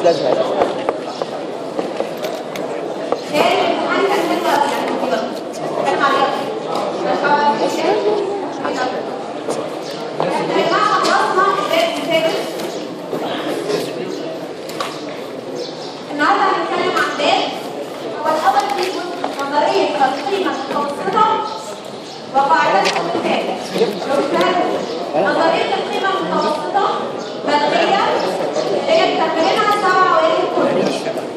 لازم يعني. تاني الامتحان كان حلو قوي يعني كتير. كان عليها مش هبقى في شيء. احنا يا جماعه خلصنا الدرس السادس النهارده هنتكلم عن باب هو الاول في جزء نظريه القيمه المتوسطه وقاعده الامثال نظريه القيمه المتوسطه بلغيه اللي هي بتكملها سبع وائل كلي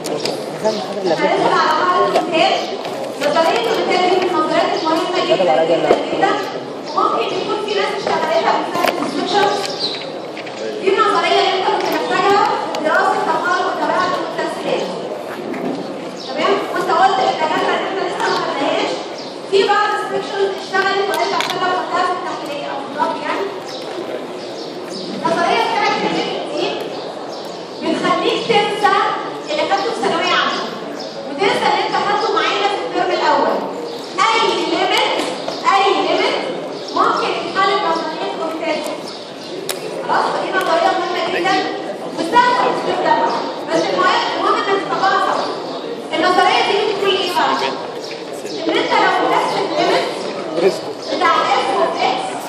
هندخل على قاعده الامثال نظريه الامثال دي من النظريات المهمه جدا جدا جدا ممكن يكون في ناس اشتغلتها بسبب الديسكربشن دي النظريه اللي انت كنت محتاجها دراسه تقارب وتباعد المتسلسلات تمام وانت قلت للدكاتره ان احنا لسه ما خدناهاش في بعض السكشنز اشتغلت وقالت عشان لو خدتها في التحليليه او في الضغط يعني النظريه بتاعت الكلمه دي بتخليك تنسى اللي خدته في ثانويه عامه وتنسى اللي انت خدته معانا في الترم الاول اي ليميت اي ليميت ممكن يتحل بنظريه كونتاكت خلاص فدي نظريه مهمه جدا وسهله استخدامها بس المهم المهم انك تطبقها صح النظريه دي بتقول ايه بقى؟ ان انت لو نفس الليميت بتاع اف اوف اكس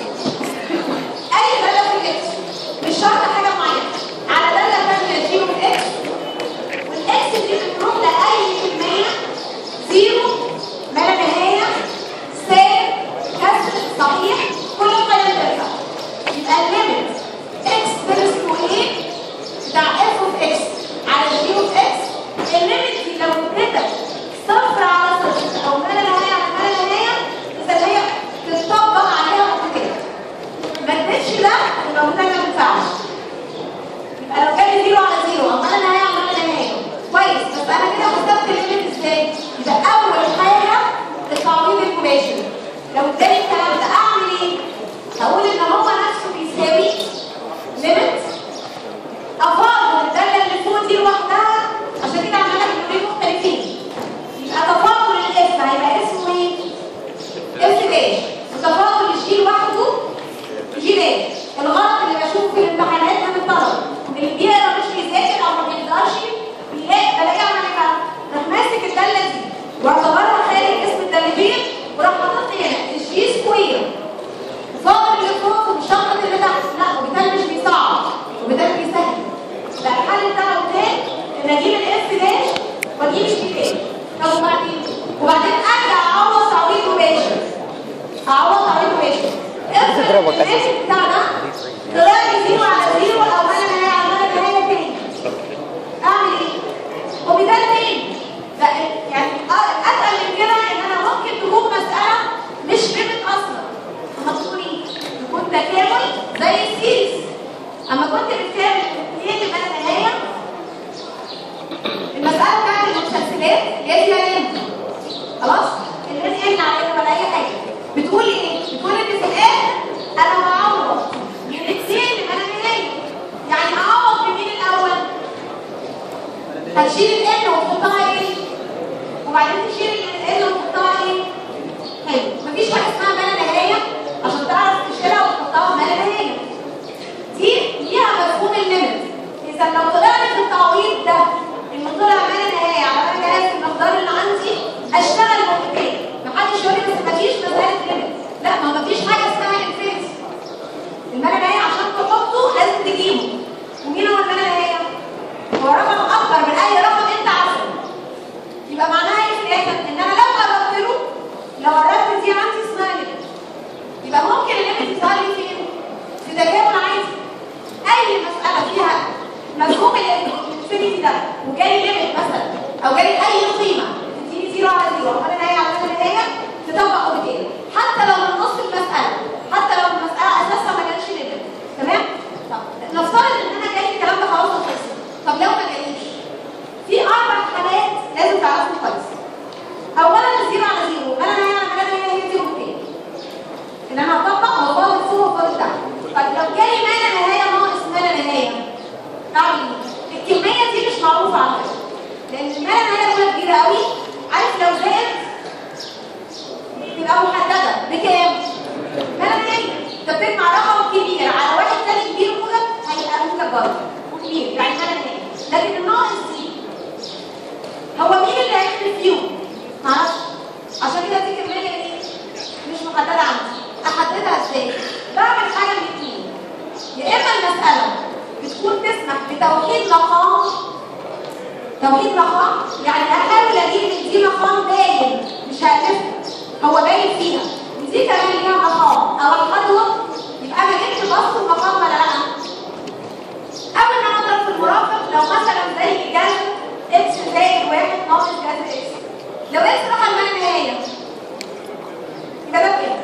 اي داله في الاكس مش شرط حاجه معينه على داله ثانيه جي اوف اكس والاكس دي بتروح لاي كميه زيرو ما لا نهايه سالب كسر صحيح كل القيم ترجع يبقى الليميت اكس تنس تو ايه بتاع اف اوف اكس على جي اوف اكس الليميت دي لو اديتك صفر على صفر او ما لا نهايه على ما لا نهايه اذا هي تطبق عليها خطوتين ما اديتش ده يبقى ده ما ينفعش يبقى لو كان زيرو على زيرو او ما لا نهايه على ما لا نهايه كويس بس انا كده حسبت الليميت ازاي يبقى اول حاجه التعويض المباشر لو اداني الكلام ده اعمل ايه هقول ان هو نفسه بيساوي ليميت افاضل الداله اللي فوق دي لوحدها عشان كده عماله كلمتين مختلفين يبقى تفاضل الاسم هيبقى اسمه ايه اف داش وتفاضل الجي لوحده جي داش الغلط اللي بشوفه في الامتحانات من الطلبه اللي بيقرا مش بيذاكر او ما بيقدرش بيلاقي بلاقي اعمل ايه بقى؟ راح ماسك الداله دي واعتبرها خارج اسم الدالتين وراح حاطط لي هنا الجي سكوير فاضل اللي فوق ومشخص اللي تحت لا وبالتالي مش بيصعب وبالتالي بيسهل لا الحل بتاعه قدام ان اجيب الاف داش واجيب الجي داش طب وبعدين وبعدين ارجع اعوض تعويض مباشر اعوض تعويض مباشر افرض الاسم بتاعنا طلع لي زيرو على زيرو او ما لا نهايه على ما لا نهايه تاني اعمل ايه؟ وبالتالي تاني لا يعني أ- اتقل من كده ان انا ممكن تكون مساله مش ليميت اصلا اما تكون ايه؟ تكون تكامل زي السيريز اما كنت بتكامل ايه اللي بقى نهايه المساله بتاعت المسلسلات هي دي لازم خلاص اللي احنا عليها ولا اي حاجه بتقول ايه؟ بتقول ان في الاخر انا بعوض من الاثنين اللي انا نهايه يعني هعوض بمين الاول؟ هتشيل الان وتحطها ايه؟ وبعدين تشيل الان وتحطها ايه؟ حلو مفيش حاجه اسمها ما لا نهايه عشان تعرف تشيلها وتحطها ما لا نهايه دي ليها مفهوم الليمت اذا لو طلع لي في التعويض ده انه طلع ما لا نهايه على ما جهاز المقدار اللي عندي اشتغل مرتين محدش يقول لي بس مفيش مساله ليمت لا ما مفيش حاجه اسمها انفينيتي الملا نهايه عشان تحطه لازم تجيبه ومين هو الملا نهايه؟ هو رقم اكبر من اي رقم انت عارفه يبقى معناها ايه في الاخر ان انا لو قربت له لو قربت دي عندي اسمها ليميت يبقى ممكن الليميت يظهر لي فين؟ في تجاوب عادي اي مساله فيها مفهوم الانفينيتي ده وجاي ليميت مثلا او جاي اي قيمه تديني زيرو على زيرو او نهايه على نهايه تطبق اوبتين حتى لو من نص المساله حتى لو المساله اساسا ما كانش ليميت تمام؟ طب نفترض ان انا جاي الكلام ده خلاص وخلص طب لو ما جاليش في اربع حالات لازم تعرفوا كويس اولا الزيرو على زيرو ما انا نهايه على نهايه هي زيرو اوبتين ان انا هطبق هو فاضل فوق وفاضل تحت طيب لو جالي ما لا نهايه ناقص ما لا نهايه اعمل ايه؟ الكميه دي مش معروفه على فكره لان ما لا نهايه الاولى كبيره قوي عارف لو زادت تبقى محدده بكام؟ ما لا نهايه انت بتجمع رقم كبير على واحد تاني كبير موجب هيبقى موجب برضه كبير يعني ما لا نهايه لكن الناقص دي هو مين اللي هيكتب فيهم؟ معرفش عشان كده دي كمية ايه؟ مش محددة عندي احددها ازاي؟ بعمل حاجة من اتنين يا اما المسألة بتكون تسمح بتوحيد مقام توحيد مقام يعني احاول اجيب ان دي مقام باين مش هألفها هو باين فيها ودي كمان ليها مقام او الحدوة يبقى انا جبت بسط المقام ولا لا اول ما اضرب في المرافق لو مثلا زي جذر اكس زائد واحد ناقص جذر اكس لو اكس راح المعنى النهايه يبقى ده بكام؟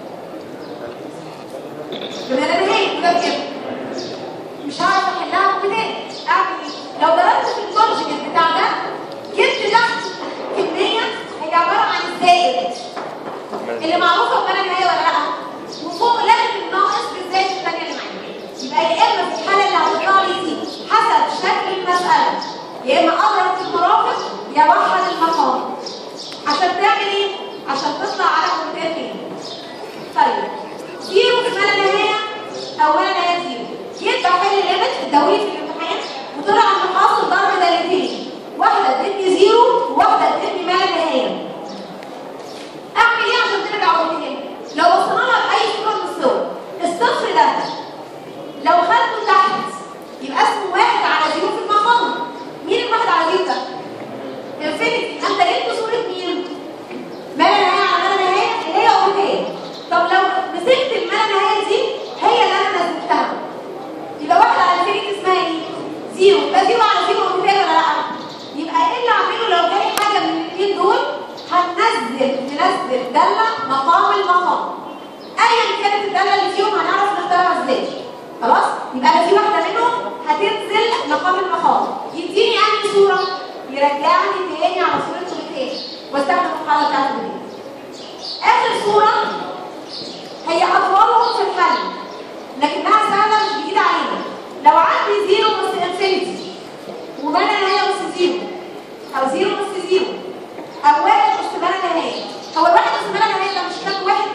يبقى ده نهايه يبقى بكام؟ مش هعرف احلها بكتاب اعمل ايه؟ لو ضربت في الكونجكت بتاع ده جبت تحت كميه هي عباره عن الزائد اللي معروفه بمعنى النهايه ولا لا؟ وفوق لغت الناقص بالذات الثانيه اللي معايا يبقى يا اما في الحاله اللي هتطلع لي دي حسب شكل المساله يا اما اضرب في المرافق يا وحد المقام عشان تعمل ايه؟ عشان تطلع على منتهى تاني طيب زيرو في ما لا نهايه او ما لا نهايه زيرو جيت بحل ليميت الدوري في الامتحان وطلع ان حاصل ضرب دالتين واحده ادتني زيرو وواحده ادتني ما لا نهايه اعمل ايه عشان ترجع قدام لو وصلنا لها باي صوره من الصور الصفر ده لو خدته تحت يبقى اسمه واحد على زيرو في المقام مين الواحد على زيرو ده؟ انفينيتي انت جبت صوره مين؟ ما لا نهايه على ما لا نهايه اللي هي اوميتيه طب لو مسكت الما لا نهايه دي هي اللي انا نزلتها يبقى واحد على انفينيتي اسمها ايه؟ زيرو ده زيرو على زيرو اوميتيه ولا لا؟ يبقى ايه اللي اعمله لو جالي حاجه من الاثنين دول هننزل ننزل داله مقام المقام ايا كانت الداله اللي فيهم هنعرف نختارها ازاي خلاص يبقى انا في واحده منهم هتنزل مقام المقام يديني انهي صوره يرجعني تاني على صورته تاني واستخدم القاعده بتاعته دي اخر صوره هي اطوالهم في الحل لكنها سهله مش جديده علينا لو عندي زيرو بس انفينيتي وما لا نهايه بس زيرو او زيرو بس زيرو او واحد بس ما لا نهايه هو الواحد بس ما لا نهايه ده مش كان واحد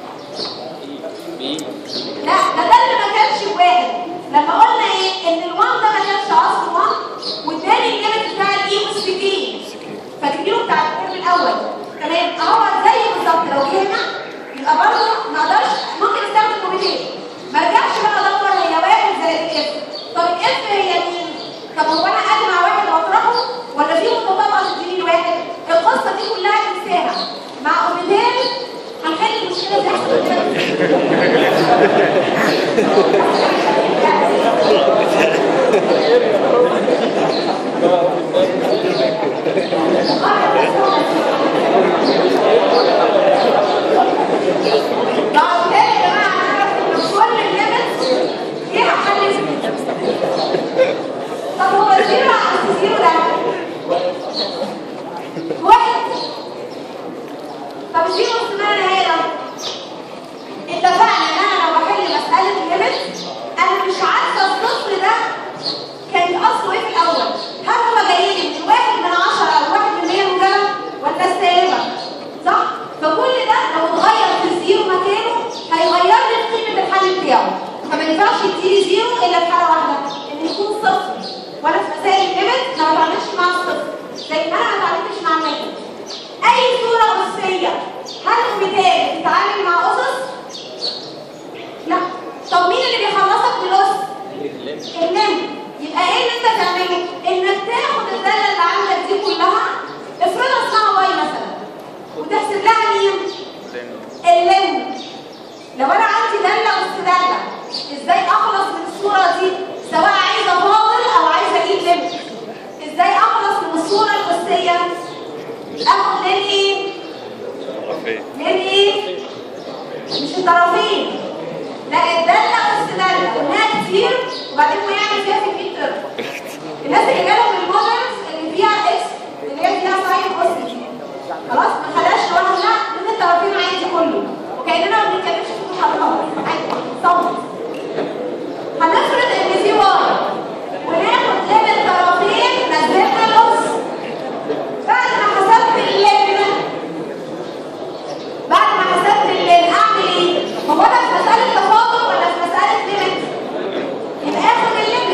لا ده ده اللي ما كانش واحد لما قلنا ايه ان الوان ده ما كانش اصل وان والتاني الليمت بتاع الاي اس كي فاكرينه بتاع الترم الاول تمام اهو زي بالظبط لو جه هنا يبقى برضه ما اقدرش ممكن استخدم كوميتين ما ارجعش بقى ادور هي واحد زائد الاف طب الاف هي مين؟ طب هو انا اجمع واحد واطرحه ولا في متطابقه تديني الواحد؟ القصه دي كلها ننساها مع كوميتين هنحل المشكله دي احسن من كده بعد كده يا جماعه هنعرف ان كل الليمتس ليها حل طب هو الزيرو على الزيرو ده واحد طب الزيرو اسمها نهايه ده اتفقنا ان انا لو بحل مساله الليمت انا مش عارفه الصفر ده كان اصله ايه في الاول هل هو جاي لي من واحد من عشرة او واحد من مية مجرد ولا السالبه صح فكل ده لو اتغير في الزيرو مكانه هيغير لي قيمه الحل بتاعه فما ينفعش يديلي زيرو الا في حاله واحده ان يكون صفر وانا في مسائل الليمت ما بتعاملش مع الصفر زي ما انا ما اتعاملتش مع الواحد اي صوره اسيه هل مثال بتتعامل مع اسس لا طب مين اللي بيخلصك بالأس؟ اللم يبقى ايه اللي انت تعمله؟ انك تاخد الداله اللي عندك دي كلها افرضها اسمها واي مثلا وتحسب لها مين؟ اللم لو انا عندي داله اس داله ازاي اخلص من الصوره دي سواء عايزه فاضل او عايزه اجيب لم ازاي اخلص من الصوره الاسيه؟ اخد لم ايه؟ لم ايه؟ مش الطرفين لا الدالة بس دالة قلناها كتير وبعدين ويعمل فيها في الميد ترم الناس اللي جالهم المودلز اللي فيها اكس اللي هي فيها ساين اس دي خلاص ما خلاش لوحدها من الطرفين عادي كله وكاننا ما بنتكلمش في محاضرات عادي صمت هنفرض ان في واي وناخد لين الطرفين نزلنا الاس بعد ما حسبت اللين بعد ما حسبت اللين اعمل ايه؟ هو انا في مساله تفاضل ولا في مساله ليميت؟ يبقى اخد الليميت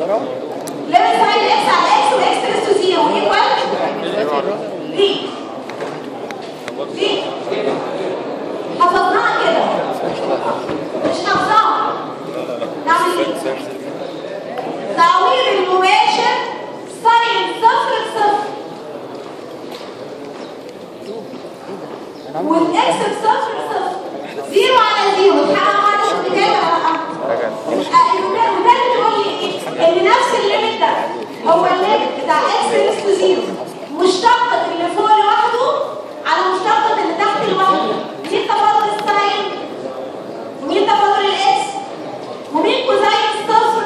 ليميت ساين اكس على اكس واكس تنس تو زيرو ايكوال دي دي حفظناها كده مش حافظاها نعمل ايه؟ تعويض المباشر ساين صفر بصفر والاكس بصفر بصفر زيرو على زيرو تحقق معانا الكتاب ولا لا؟ وده اللي بيقول لي ايه؟ ان نفس الليميت ده هو الليميت بتاع اكس ريس تو زيرو مشتقة اللي فوق لوحده على مشتقة اللي تحت لوحده مين تفاضل الساين ومين تفاضل الاكس ومين كوزاين الصفر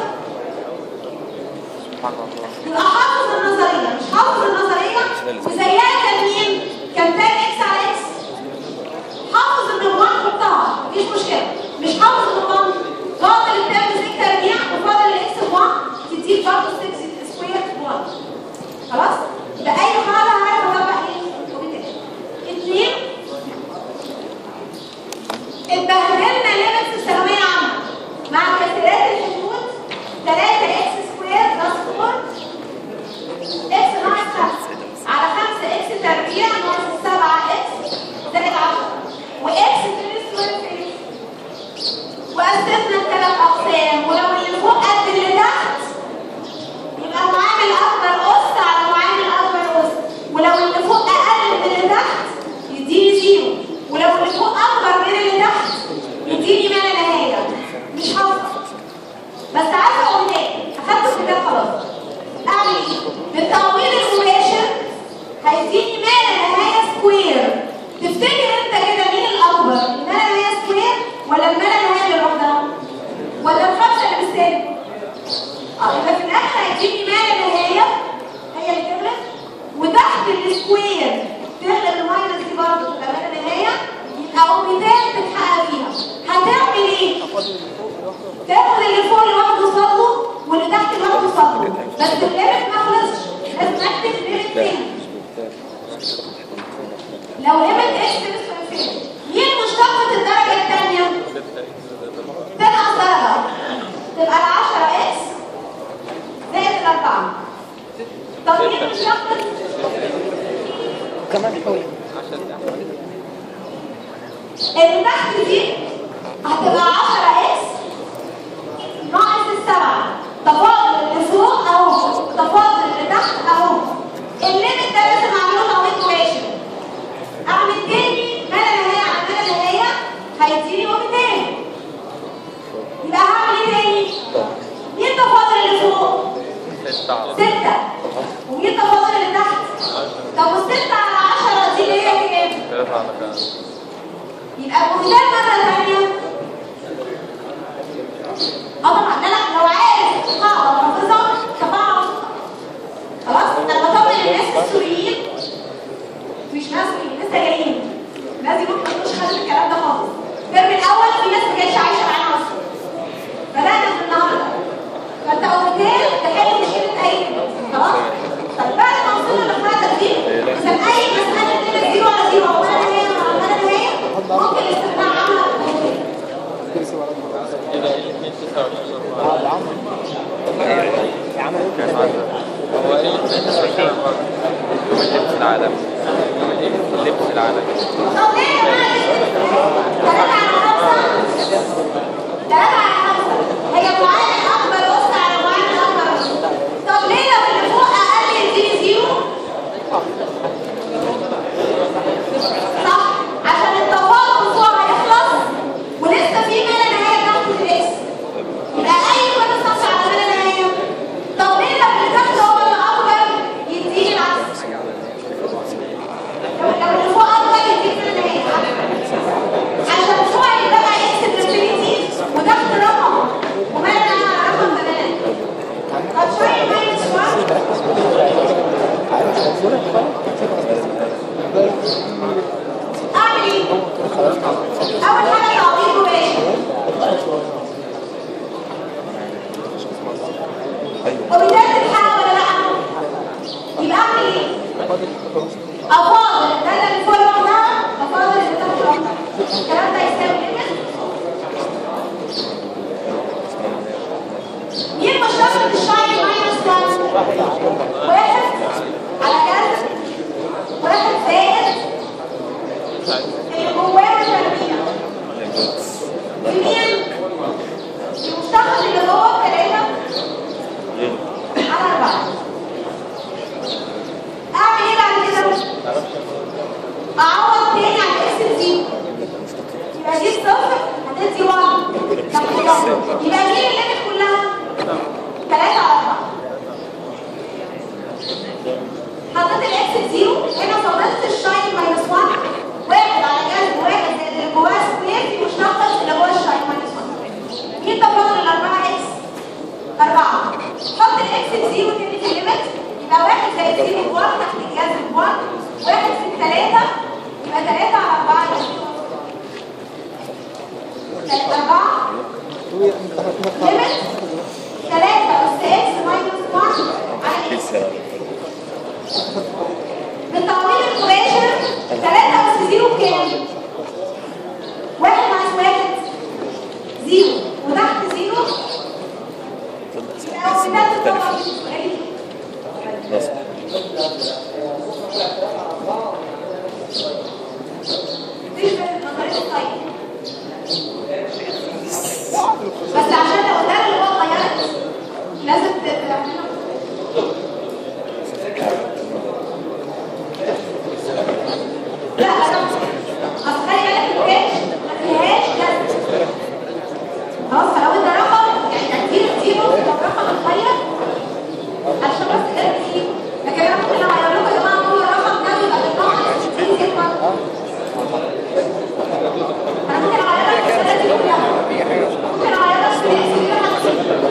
يبقى حافظ النظرية مش حافظ النظرية وزيها كان مين؟ كان تان اكس على اكس حافظ النظام حطها مفيش مشكلة مش حافظ النظام فاضل الترم 6 تربيع وفاضل الاكس 1 تديك برضه 6 سكوير 1 خلاص؟ يبقى اي حاجة هعرف اطبق ايه؟ وبالتالي اثنين اتبهدلنا ليميت في الثانوية عامة مع كسرات الحدود 3 اكس سكوير بلس 4 اكس ناقص 5 على 5 اكس تربيع ناقص 7 اكس زائد 10 واكس تنس والفيس وقسمنا الثلاث اقسام ولو اللي فوق قد اللي تحت يبقى معامل اكبر اس على معامل اكبر اس ولو اللي فوق اقل من اللي تحت يديني زيرو ولو اللي فوق اكبر من اللي تحت يديني ما لا نهايه مش حافظه بس عارفه اقول ايه اخدت الكتاب خلاص اعمل ايه بالتعويض المباشر هيديني ما لا نهايه سكوير تفتكر انت كده مين الاكبر ما لا نهايه سكوير ولا الما لا نهايه اللي لوحدها ولا الخمسه اللي بالسالب اه يبقى في الاخر هيديني ما لا نهايه هي اللي تغلب وتحت السكوير تغلب الماينس دي برضه تبقى ما لا نهايه يبقى اوميتات تتحقق فيها هتعمل ايه؟ تاخد اللي فوق لوحده صدره واللي تحت لوحده صدره بس الليمت ما خلصش لازم اكتب ليمت تاني لو ليمت اكس تنسى فين مين مشتقة الدرجة الثانية؟ تنقص درجة تبقى ال 10 اكس زائد الأربعة طب مين مشتقة؟ كمان حول اللي تحت دي هتبقى 10 اكس ناقص السبعة تفاضل اللي فوق اهو تفاضل اللي تحت اهو الليمت ده لازم اعمله تعويض مباشر اعمل تاني ما لا نهاية على ما لا نهاية هيديني وقت تاني يبقى هعمل ايه تاني؟ مين تفاضل اللي فوق؟ ستة ومين تفاضل اللي تحت؟ طب والستة على عشرة دي اللي هي كام؟ يبقى المثال مرة ثانية اه طبعا لا لا لو عارف قاعدة حافظها تبعها خلاص انا بطمن الناس السوريين مش ناس سوريين لسه جايين الناس دي ممكن ما تكونش خدت الكلام ده خالص الترم الاول في ناس ما كانتش عايشه معانا اصلا بدانا من النهارده فانت اوتيل تحل مشكله اي كلمة. خلاص طيب بعد ما وصلنا للقاعده دي مثلا اي مساله كده زيرو على زيرو او ولا نهايه ولا نهايه ممكن الاستثناء عامله هو ايه اللبس العالمي اللبس العالمي طب ليه يا جماعه ثلاثة على خمسة ثلاثة على خمسة هي معامل أكبر وسط على معامل أكبر وسط طب ليه لو اللي فوق أقل يديني زيرو؟ صح عشان التفاضل فوق هيخلص ولسه في ما لا نهاية تحت الإكس يبقى أي كل صف على ما لا نهاية طب ليه لو اللي تحت هو اللي أكبر يديني العكس؟ لو لو اللي فوق أكبر يديني ما لا نهاية عشان فوق يبقى اكس انفينيتي وتحت رقم ومعنى رقم بنات طب شويه ماينس 1 اعمل ايه؟ اول حاجه تعويض مباشر وبالتالي تتحقق ولا لا؟ يبقى اعمل ايه؟ افاضل الداله اللي فوق لوحدها افاضل اللي تحت لوحدها الكلام ده يساوي ليميت مين مشتقة الشاين اللي جواها تربيع يمين المشتق اللي جوه ثلاثة على أربعة أعمل إيه بعد كده؟ أعوض تاني على الإكس زيرو يبقى دي صفر هتدي 1 طب خلاص يبقى مين الليمت كلها؟ 3 على 4 حطيت الاكس زيرو هنا فضلت الشاين ماينس 1 واحد على جنب واحد زائد اللي جواه سكوير في مشتقة اللي جوه الشاين ماينس 1 مين تفاضل الأربعة اكس؟ أربعة حط الاكس زيرو تاني في الليمت يبقى واحد زائد زيرو بواحد تحت الجذر بواحد واحد في الثلاثة يبقى 3 على 4 يبقى أربعة ليمت ثلاثة أس إكس ماينس 1 على إكس بالتعويض المباشر ثلاثة أس زيرو بكام؟ واحد ناقص واحد زيرو وتحت زيرو يبقى هو بتاعت الطبقة بالسؤال مفيش بس نظرية الطيب بس عشان لو ده اللي هو غيرت لازم تعمله لا انا اصل خلي بالك الكاش ما فيهاش كذا خلاص فلو انت رقم يعني تدير زيرو لو رقم اتغير عشان بس ده زيرو لكن انا ممكن اغير لكم يا جماعه هو الرقم ده يبقى بالنقص زي زيرو انا ممكن اغير لك الحاجات دي كلها ممكن اغير لك الحاجات دي كلها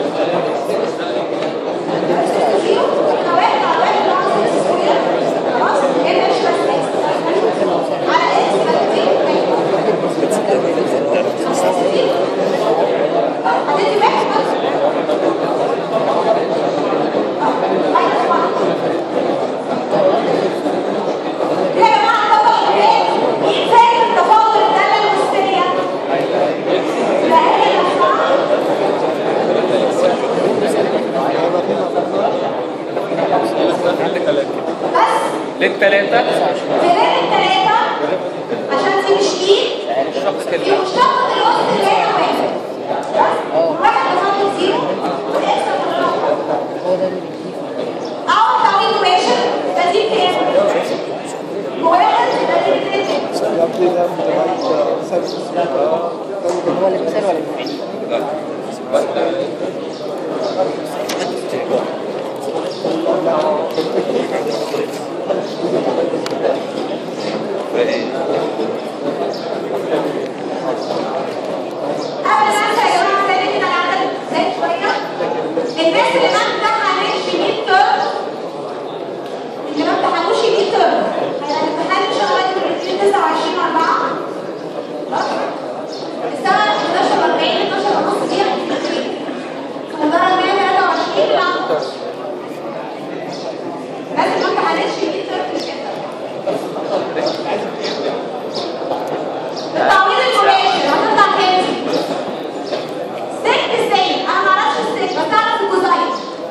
زيرو يبقى واحد على واحد اللي هو سكس سكوير خلاص هنا مش بس اكس على اكس بس زيرو هتدي واحد بس ماينس واحد يا جماعه طبعا ايه مين فاكر تفاضل الداله الوسطيه يبقى هي نفسها بس للثلاثة فلان الثلاثه عشان دي مش ايه الشخص دي كده مشتقة الوسط ثلاثة واحد بس واحد بفضل زيرو والاكس بفضل أول تعويض مباشر بديل كام؟ واحد بديل كام؟ هو اللي بيسأل ولا بيسأل؟ لا واحدة باقي قبل ما انسى يا جماعه تاني كده العدد زاد شويه الناس اللي ما امتحنتش 100 ترم اللي ما امتحنوش 100 ترم هيبقى الامتحان ان شاء الله يكون 29 4 الساعه 11 40 12 ونص دي هتبتدي مجرد 123 لا الناس اللي ما امتحنتش 100 ترم مش كده التعويض المباشر هتطلع كام؟ سك السين انا ما اعرفش السك بس اعرف الكوزاين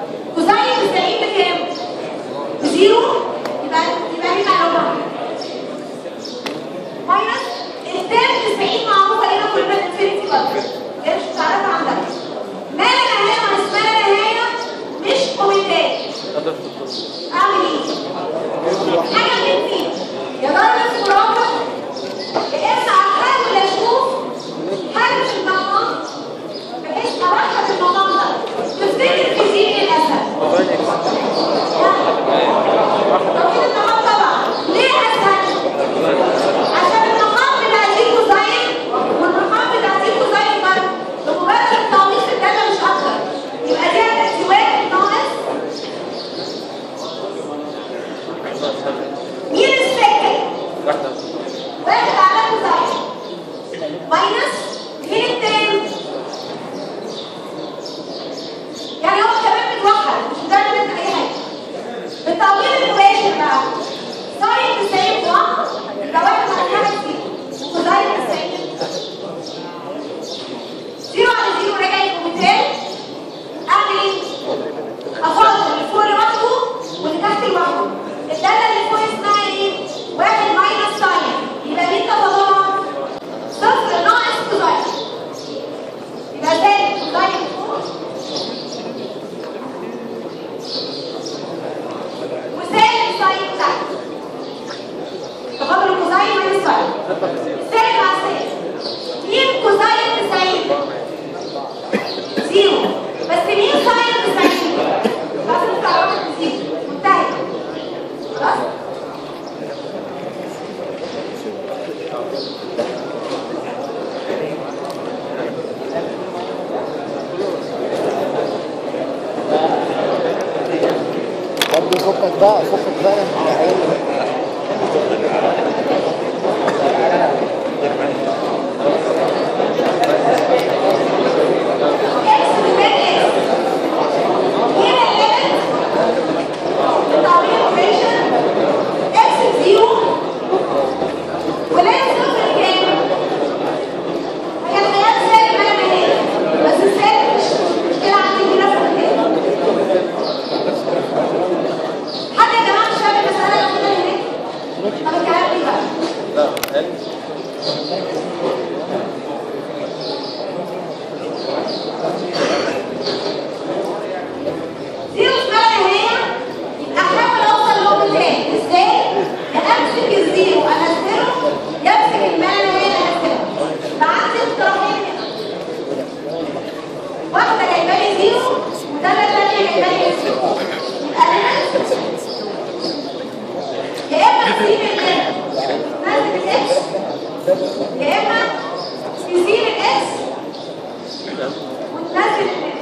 بقى فكك بقى من العيال اكس بالمية هنا الليمت التعويض اوبريشن اكس زيرو وليه صفر كام؟ هي الحياة سالب ما هي بس السالب مش مشكلة عندي في نفس الكلام حد يا جماعة مش فاهم المسألة اللي كده هناك؟ طب الكلام ليه بقى؟ زيرو اسمها نهاية يبقى احاول اوصل لنقطة تاني ازاي؟ يا امسك الزيرو انزله يمسك المال نهاية انزله فعندي اقتراحين هنا واحدة جايبة لي زيرو والدالة التانية جايبة لي زيرو يبقى انا يا اما تسيب المال نازل الاكس يا اما تسيب الاكس وتنزل الاكس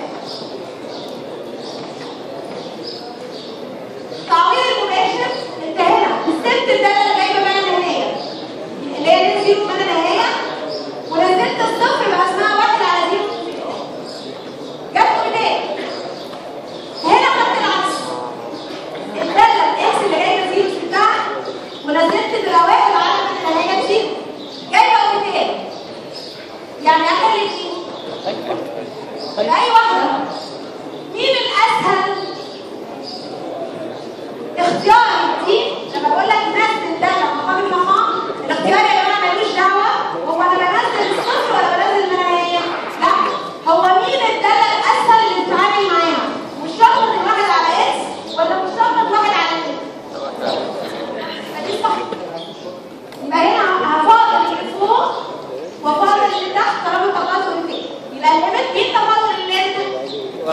تعويض المباشر انتهينا الست الداله اللي جايبه بقى النهايه اللي هي زيرو من النهايه ونزلت الصفر يبقى اسمها واحد على زيرو جت قدام هنا خدت العكس الداله الاكس اللي جايبه زيرو بتاعها ونزلت بلا واحد على من النهايه زيرو جايبه قدام يعني اخلي مين؟ اي واحده مين الاسهل اختيار دي لما بقول لك نزل ده مقام المقام الاختيار يا جماعه ملوش دعوه هو انا بنزل الصفر ولا بنزل مناهيه لا هو مين الداله الاسهل اللي بتتعامل معاها مش شرط ان واحد على اكس ولا مش شرط واحد على اكس فدي صح يبقى هنا هفاضل اللي فوق وفاضل اللي تحت طالما تفاضل اللي يبقى الليمت مين تفاضل الليمت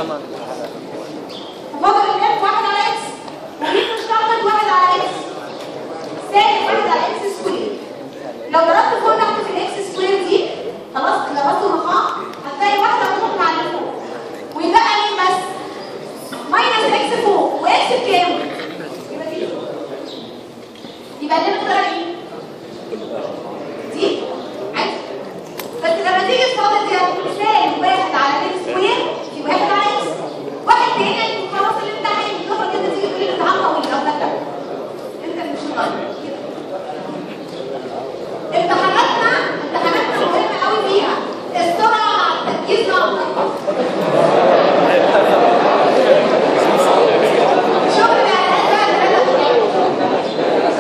تفاضل الليمت واحد على اكس ومين مشترط واحد على اكس سالب واحد على اكس سكوير لو ضربت فوق تحت في الاكس سكوير دي خلاص ضربت مقام هتلاقي واحده هتروح مع اللي فوق ويبقى مين بس ماينس اكس فوق واكس بكام؟ يبقى دي يبقى دي مقدار ايه؟ دي عادي بس لما تيجي تفاضل دي هتكون سالب واحد على اكس سكوير في واحد على اكس واحد تاني هيكون خلاص الامتحان تاخد كده تيجي تقولي الامتحان طويل او لا انت اللي مش مطالب كده امتحاناتنا امتحاناتنا مهمه قوي فيها السرعه مع التركيز مع التركيز شغل الاعلانات بقى ثلاثة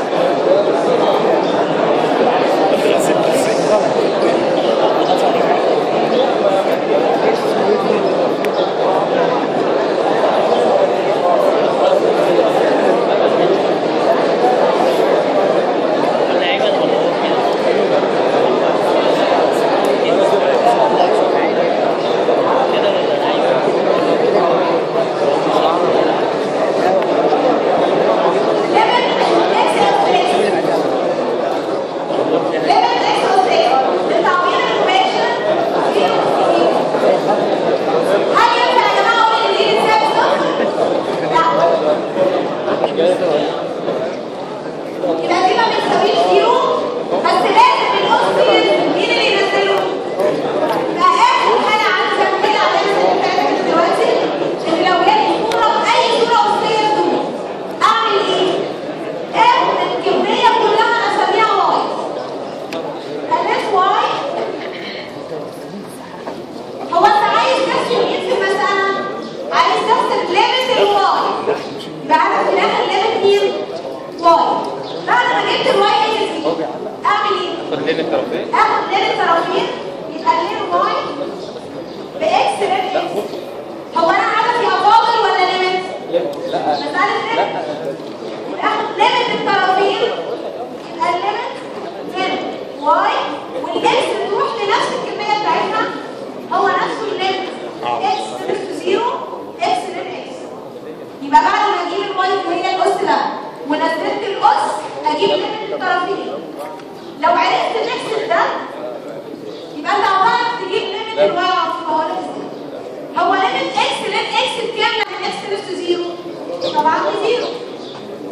يبقى دي ما بتساويش زيرو بس لازم القص ينزل مين اللي ينزله؟ يبقى اخر حاجه عندي كده على الرسم بتاعتك دلوقتي ان لو جالي صوره اي صوره قصيه دول اعمل ايه؟ اخد الكميه كلها اسميها واي الف واي هو انت عايز تحسب ايه في المساله؟ عايز تحسب ليميت الواي يبقى عارف في الاخر ليميت مين؟ واي بعد ما جبت الواي هي دي اعمل ايه؟ خد لين الطرفين اخد لين الطرفين يبقى لين واي باكس لين اكس هو انا هدفي افاضل ولا ليميت؟ لا مسألة ليميت يبقى اخد ليميت الطرفين يبقى الليميت من واي والاكس تروح لنفس الكمية بتاعتها هو نفسه الليميت اكس نفسه زيرو اكس لين اكس يبقى بعد ما اجيب الواي اللي هي الاس ده ونزلت الاس اجيب ليميت الطرفين لو عرفت تحسب ده يبقى انت هتعرف تجيب ليميت الواي على طول هو لك ازاي هو ليميت اكس لين اكس بكام لما اكس نفسه زيرو طبعا دي زيرو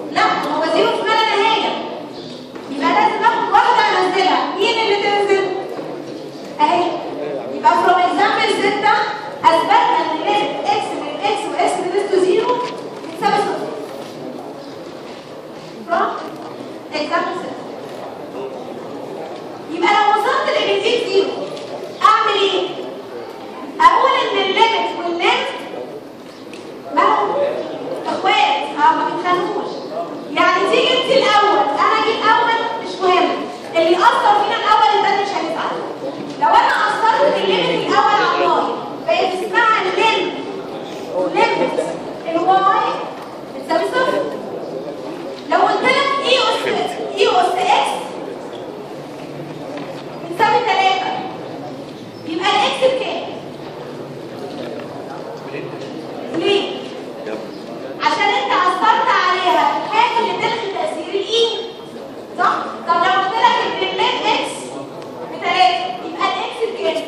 بتزيد زيرو اعمل ايه اقول ان الليمت والليمت ما هو اخوات اه ما بيتخانقوش يعني تيجي انت الاول انا اجي الاول مش مهم اللي يأثر فينا الاول يبقى مش هنزعل لو انا اثرت الليمت الاول على الواي بقت اسمها الليمت ليمت الواي بتساوي صفر لو قلت لك اي اس اي اس اكس بتساوي 3 يبقى الاكس بكام؟ ليه؟ عشان انت اثرت عليها الحاجه اللي تلغي تاثير الاي صح؟ طب لو قلت لك ان الليم اكس بثلاثه يبقى الاكس بكام؟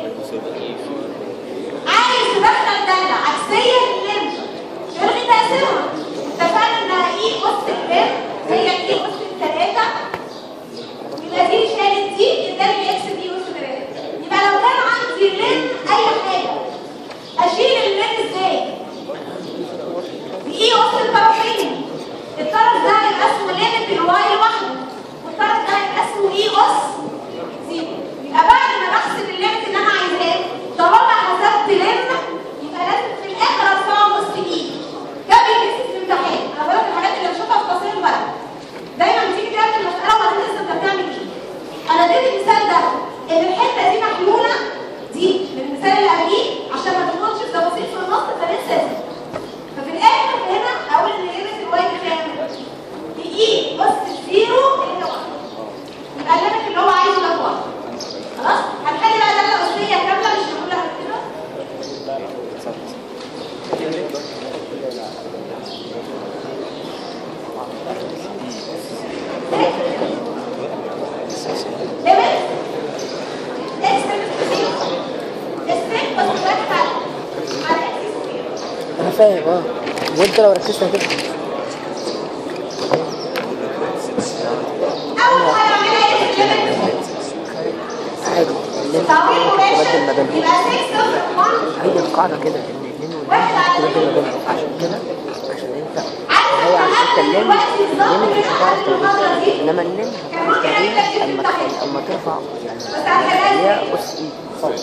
عايز تدخل داله عكسيه للليم تلغي تاثيرها اتفقنا انها اي اس الليم هي اي اس الثلاثه يبقى دي شالت دي اداني اكس دي اس ثلاثه يبقى لو كان عندي ليم اي حاجه اشيل الليم ازاي؟ بايه وسط الطرفين الطرف ده هيبقى اسمه ليميت الواي لوحده والطرف ده هيبقى اسمه ايه اس زيرو يبقى بعد ما بحسب الليميت اللي انا عايزاه طالما حسبت لم يبقى لازم في الاخر ارفعه نص ايد ده بيتقسم في الامتحان انا بقول لك الحاجات اللي بشوفها في تصميم الورق دايما بتيجي تعمل المساله وبعدين لسه انت بتعمل ايه انا اديت المثال ده ان الحته دي محلوله دي من المثال اللي قبليه عشان ما تدخلش في تفاصيل في النص فلسه دي ففي الاخر هنا اقول ان ليميت الواي بكام؟ باي بص الزيرو اللي هو يبقى الليميت اللي هو عايزه ده هو خلاص؟ هنحل بقى داله اساسيه كامله مش هنقول لها كده ليميت اكس زيرو السين بس واحد على على اكس سكوير انا فاهم اه وانت لو ركزت هتفهم اول حاجه اعملها ايه في الليميت عادي اللي انت تعويض تبدل ما مباشر بينهم يبقى 6 0 1 هي القاعدة كده ان الاثنين واحد على تبدل ما اتنين. بينهم عشان كده عشان انت عايز هو عشان أفهمك تكلم دلوقتي بالظبط الليمت مش كده هتعرف قبل المحاضرة تغير دي. انما الليمت كان ممكن أعمل لك هتغير في اما الامتحان. اما ترفع يعني بس هحلها هي ازاي؟ اس اي فوق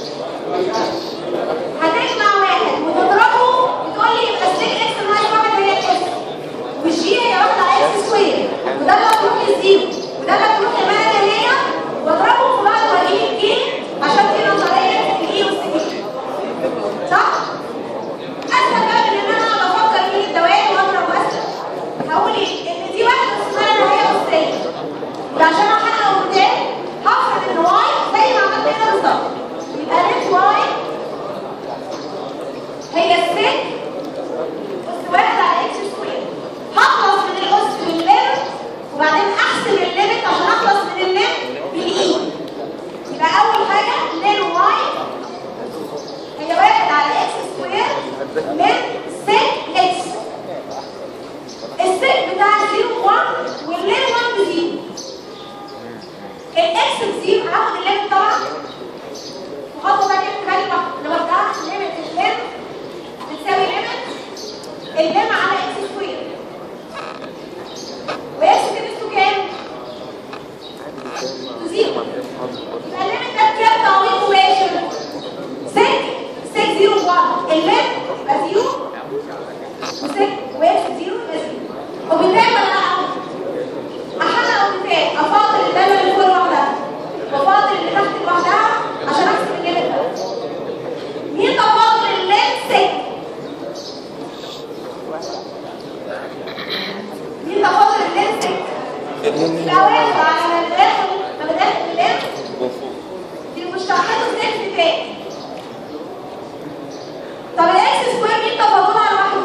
هتجمع واحد وتضربه وتقول لي يبقى 6 اكس ناقص واحد هي اكس والجي هي واحده على اكس سكوير وده اللي هتروح للزيرو وده اللي هتروح لمعنى هي واضربهم في بعض واجيب الجي عشان دي نظريه الاي والسي صح؟ اسهل بقى من ان انا اقعد افكر مين الدوائر واضرب واسال هقول ايه؟ ان دي واحده اسمها ان هي اسيه وعشان احقق قدام هفرض ان واي زي ما عملت هنا بالظبط يبقى ريت واي هي الست اس واحد على اكس سكوير هخلص من الاس بالليمت وبعدين احسب الليمت عشان اخلص من الليمت بالاي يبقى اول حاجه لين واي هي واحد على اكس سكوير من سك اكس السك بتاع 0 1 واللين 1 بزيرو الاكس بزيرو هاخد الليمت طبعا وخطوه ثانيه اكتبها لي لوحدها ليميت الليم بتساوي ليميت الليم على اكس سكوير واكس تنسوا كام؟ زيرو يبقى الليميت ده بكام تعويض مباشر؟ 6 6 0 1 الليم يبقى زيرو و6 واكس زيرو يبقى زيرو وبالتالي ولا لا؟ احقق وبالتالي افاضل الداله اللي فوق لوحدها وافاضل اللي تحت لوحدها عشان احسب الليميت ده مين تفاضل الليم 6 مين تفاضل الليم 6 يبقى واحد على الداخل لما داخل الليم دي المشتقات الزيت بتاعي طب الاكس سكوير مين تفاضلها لوحده؟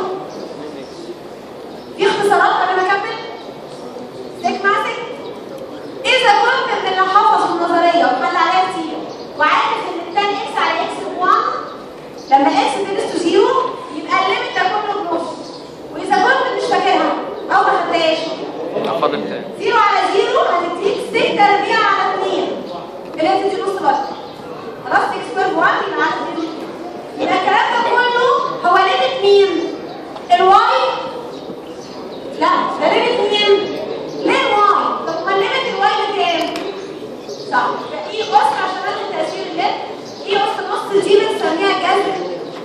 في اختصارات قبل ما اكمل؟ سيك مع سيك اذا كنت من اللي حافظ النظريه وحل عليها كتير وعارف ان التان اكس على اكس ب1 لما اكس تنس تو زيرو يبقى الليمت ده كله بنص واذا كنت مش فاكرها او ما خدتهاش فاضل تاني زيرو على زيرو هتديك 6 تربيع على 2 اللي هي تدي نص برضه خلاص اكس سكوير ب1 يبقى عندك 2 يبقى الكلام ده كله هو ليميت مين؟ الواي لا ده ليميت مين؟ ليه واي؟ طب ما ليميت الواي بكام؟ صح يبقى ايه قصر عشان اخد تأثير نص دي بنسميها جذر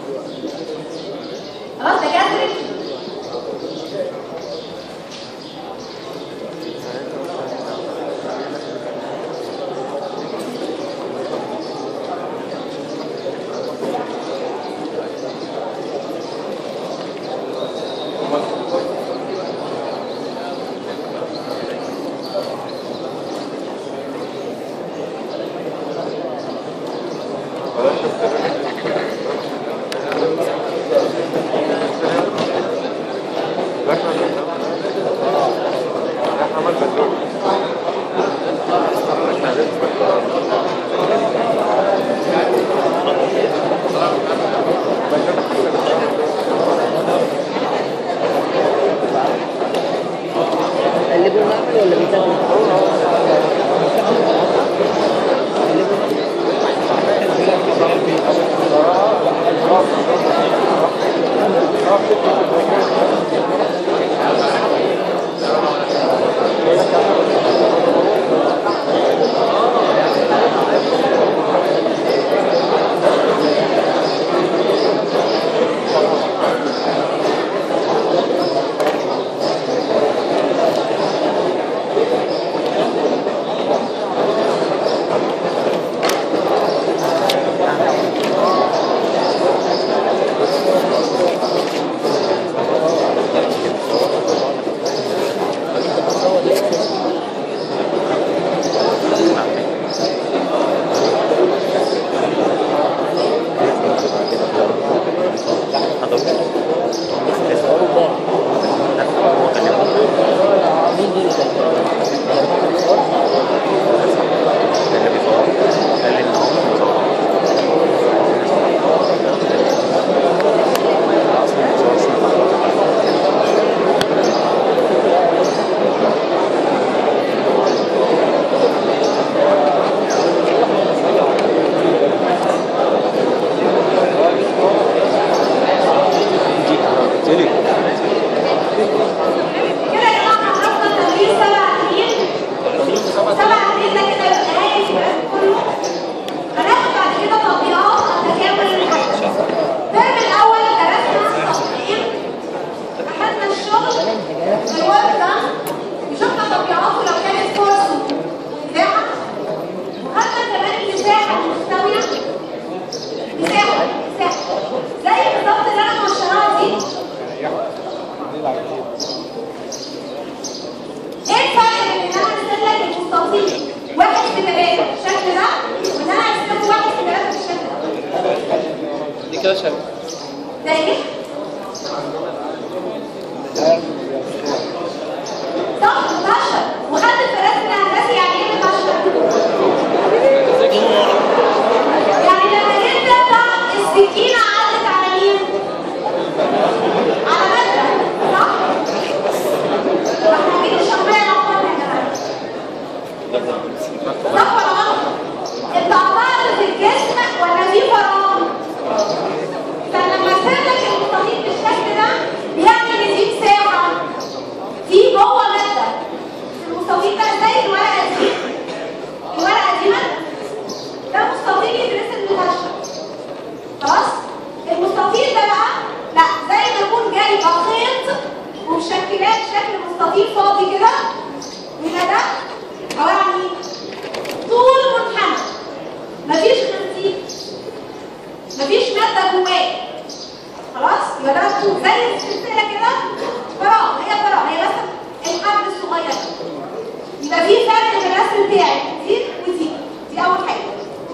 خلاص ده جذر قلبوا المعمل ولا بيتاكلوا؟ مين دول اللي كده يا جماعه خلصنا تمرين سبع سنين سبع سنين ده كده يبقى نهايه الكلام كله هناخد بعد كده تطبيقات التكامل الحركي الترم الاول درسنا تطبيق اخدنا الشغل في الوقت ده وشفنا تطبيقاته لو كانت كورس مساحه وخدنا كمان المساحه المستويه مساحه مساحه زي بالظبط اللي انا موشراها دي ايه الفرق بين ان انا ارسم لك المستطيل واحد في ثلاثة بالشكل ده وان انا ارسمه واحد في ثلاثة بالشكل ده دي كده شكل ده ايه؟ صح مباشر وخدت في الرسم الهندسي يعني ايه مباشر؟ يعني لما جيت تقطع السكينة عدت على مين؟ على مادة صح؟ احنا مين الشرطية الأفضل يا جماعة؟ صح ولا غلط؟ انت قطعت في الجسم ولا في فراغ؟ فلما ارسم لك المستطيل بالشكل ده بيعني ان دي مساحه في جوه ماده المستطيل ده زي الورقه دي الورقه دي ماده ده مستطيل يترسم مباشر خلاص المستطيل ده بقى لا زي ما يكون جايبه خيط ومشكلاه بشكل مستطيل فاضي كده يبقى ده عباره عن ايه؟ طول منحنى مفيش خنزير مفيش مادة جواه خلاص يبقى ده طول زي السلسلة كده فراغ هي فراغ هي بس الحجم الصغير يبقى في فرق في الرسم بتاعي دي ودي دي أول حاجة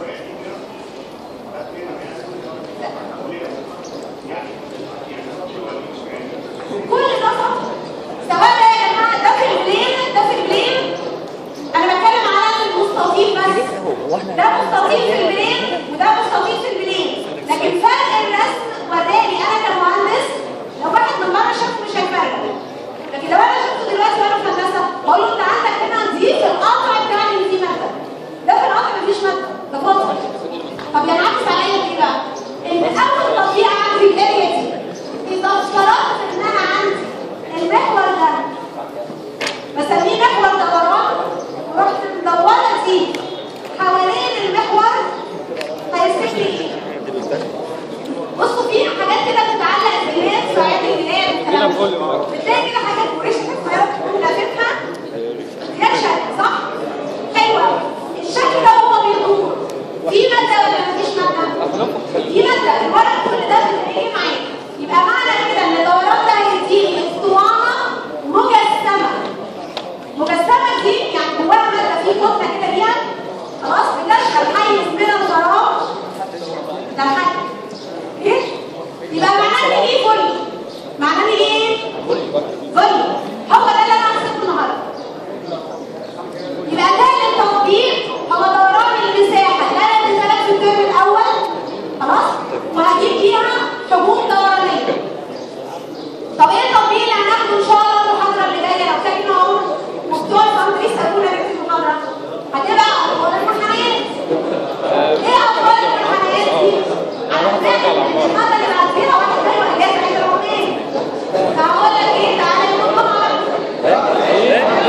كل ده صح سواء بقى يا جماعة ده في البلين ده في البلين أنا بتكلم على المستطيل بس هو احنا ده مستطيل في البلين وده مستطيل في البلين لكن فرق الرسم وراني انا كمهندس لو واحد من بره شافه مش هيفرق لكن لو انا شفته دلوقتي وانا في هندسه بقول له انت عندك هنا دي في القطع بتاعي ان في ماده ده في القطع مفيش ماده ده فاضي طب ينعكس عليا ايه بقى؟ ان اول تطبيق عندي الاريا دي اذا افترضت ان انا عندي المحور ده بسميه محور دوران ورحت مدوره دي حوالين المحور هيرسم لي ايه؟ بصوا في حاجات كده بتتعلق في الناس في عيد الميلاد والكلام ده. بتلاقي كده حاجات مريشه في السيارات تكون لاففها غير شكل صح؟ حلوة الشكل ده هو بيدور في مادة ولا مفيش مادة؟ في مادة الورق كل ده بتلاقيه معاك يبقى معنى كده ان الدوران ده هيديني اسطوانة مجسمة مجسمة دي يعني جواها مادة في قطنة كده ليها خلاص بتشغل حيز من الفراغ ده الحاجة ايه؟ يبقى معناه ان ايه فل معناه ان ايه؟ فل هو ده اللي انا هحسبه النهارده يبقى ثالث تطبيق هو دوران المساحه اللي انا اديتها في الترم الاول خلاص وهجيب فيها حبوب دورانيه طب ايه التطبيق اللي هناخده ان شاء الله المحاضره اللي جايه لو كان عمر وبتوع الفندق يسالونا في المحاضره هتبقى اطوال المنحنيات ايه اطوال المنحنيات دي؟ على فكره المحاضره اللي بعد كده واحد زي واجازه عيد رمضان فهقول لك ايه تعالى يوم الجمعه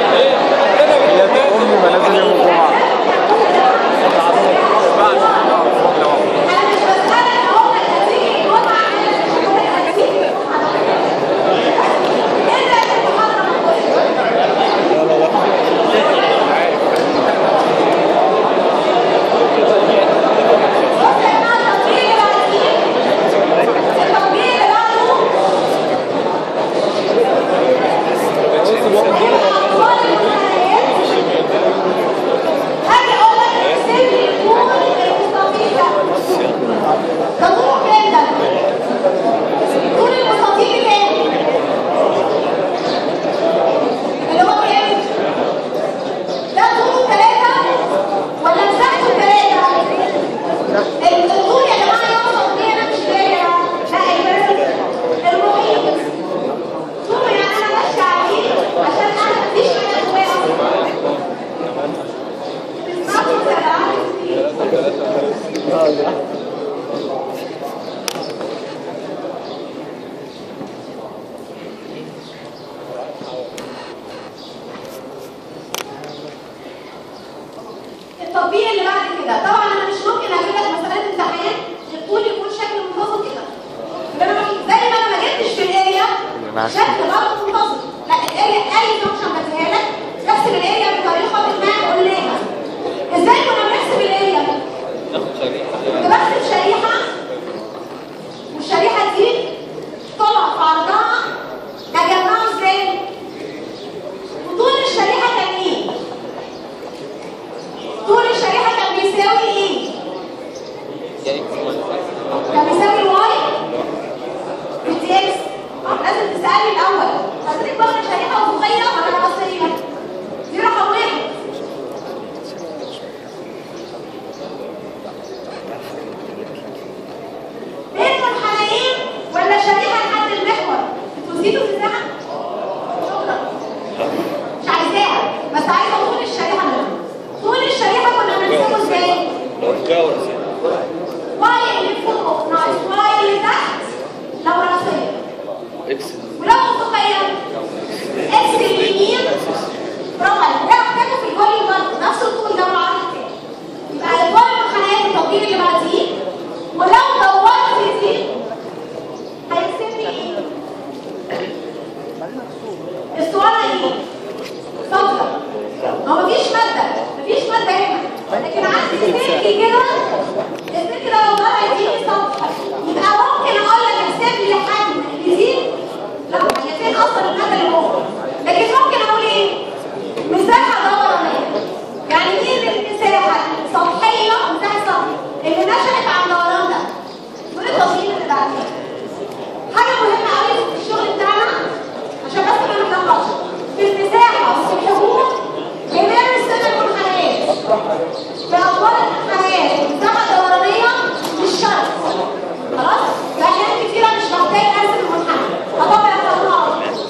انا مش بسالك اقول لك هتيجي الجمعه انا مش بقول لك هتيجي انت في المحاضره ما تقولش بص يا جماعه التطبيق اللي بعديه التطبيق اللي بعده اطفال المنحنيات هاجي اقول لك احسب لي طول المستطيل ده ده طوله كام ده؟ طول المستطيل كام؟ اللي هو كام؟ ده طوله ثلاثة ولا مساحته ثلاثة؟ الطول يا جماعة يوصل ليه أنا مش دايرة لا المريض المحيط طوله يعني أنا ماشية عليه عشان أنا مفيش حاجة جوايا أصلا تسمعوا ولا عارف إيه؟ التطبيق اللي بعد كده طبعا انا مش ممكن اجيب لك مسألة امتحان الطول يكون شكل منتظم كده يبقى انا مش- زي ما انا ما جبتش في الاريا شكل برضه منتظم لا الاريا اي فانكشن بديها لك تحسب الاريا بطريقه ما قلناها ازاي كنا بنحسب الاريا؟ كنت بحسب شريحه والشريحه دي طلع في عرضها اجمعه ازاي؟ وطول الشريحه كان ايه؟ طول الشريحة كان بيساوي ايه؟ كان بيساوي الواي بالدي اكس آه، لازم تسألني الأول حضرتك بقى شريحة أفقية ولا رأسية؟ دي رقم واحد بين منحنيين ولا شريحة لحد المحور؟ انتوا نسيتوا تمسحها؟ شكرا مش عايزاها بس عايزه طول الشريحه منها طول الشريحه كنا بنحسبه ازاي؟ واي اللي فوق ناقص واي اللي تحت لو راسيه ولو افقيه اكس اليمين برافو عليك ده محتاجه في الفوليوم برضه نفس الطول ده والعرض بتاعه يبقى الفوليوم الخلايا في التطبيق اللي بعديه ولو دورت دي هيكسب لي ايه؟ اسطوانه ايه؟ صفرا هو مفيش مادة مفيش مادة هنا لكن عندي سلك كده السلك ده لو طلع يديني صفرا يبقى ممكن اقول لك احسب لي حجم يزيد لا هي فين اصلا المادة اللي جوه لكن ممكن اقول ايه؟ مساحة دورانية يعني مين المساحة السطحية مساحة سطح اللي نشأت عن دوران ده دول التوصيل اللي بعد كده حاجة مهمة قوي في الشغل بتاعنا عشان بس ما نتلخبطش في المساحة وفي الحبوب بنرسم المنحنيات في أطوال المنحنيات المساحة الدورانية مش شرط خلاص؟ في أحيان كتيرة مش محتاج أرسم المنحنى هطبق القانون على طول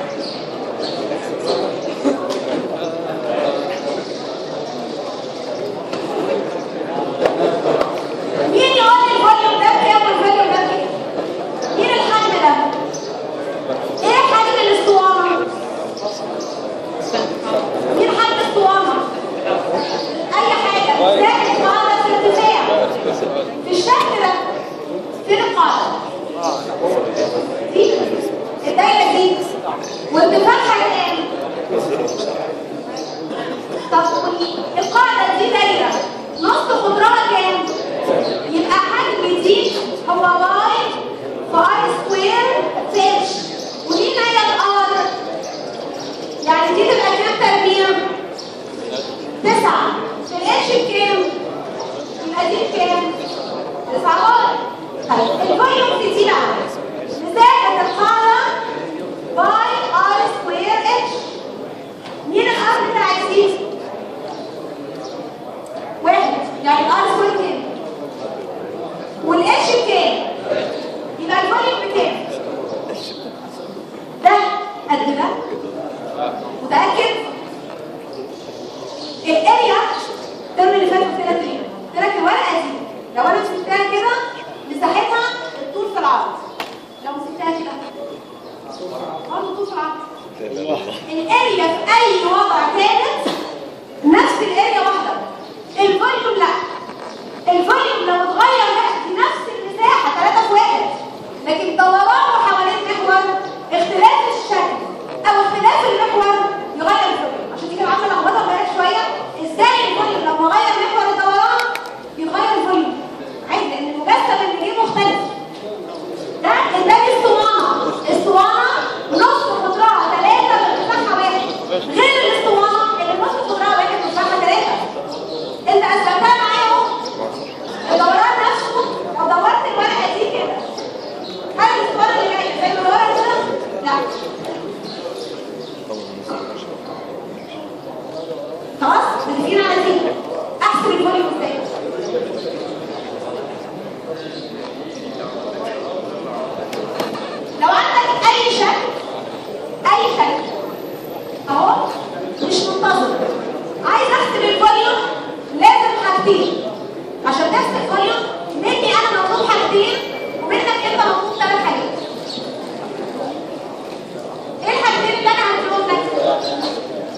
مين يقول لي الفوليوم ده كام والفوليوم ده كام؟ مين الحجم ده؟ ايه حجم الاسطوانة؟ مين حجم الاسطوانة؟ اي حاجة مساحة القاعده دي الدايره دي وارتفاعها كام طب القاعده دي دايره نص قطرها كام يبقى حجم دي هو باي باي سكوير في اتش ودي هي الار يعني دي تبقى كام تربيع تسعة في الاتش بكام يبقى دي بكام تسعة باي طيب الفوليوم في دي بقى مساحة القاعدة باي ار سكوير اتش مين الار بتاع دي واحد يعني الار سكوير كام والاتش بكام يبقى الفوليوم بكام ده قد ده متاكد الاريا الترم اللي فات قلت لك ايه قلت لك الورقه دي لو انا مسكتها كده مساحتها الطول في العرض لو مسكتها كده برضه الطول في العرض الاريا في اي وضع ثابت نفس الاريا واحده الفوليوم لا الفوليوم لو اتغير في نفس المساحه 3 في 1 لكن دورانه حوالين محور اختلاف الشكل او اختلاف المحور يغير الفوليوم عشان دي كان عامله لخبطه امبارح شويه ازاي الفوليوم لما غير محور الدوران يغير الفوليوم عايز لان المجسم اللي جه مختلف ده ده الاسطوانه اسطوانه نص قطرها 3 وارتفاعها واحد غير الاسطوانه اللي نص قطرها واحد وارتفاعها 3 انت قسمتها معايا اهو الدوران نفسه لو دورت الورقه دي كده هل الاسطوانه اللي جايه زي ما ورا كده؟ لا خلاص متفقين على دي احسب الفوليوم ازاي لو عندك اي شكل اي شكل اهو مش منتظم عايز احسب الفوليوم لازم حاجتين عشان تحسب الفوليوم مني انا مطلوب حاجتين ومنك انت مطلوب ثلاث حاجات ايه الحاجتين اللي انا هديهم لك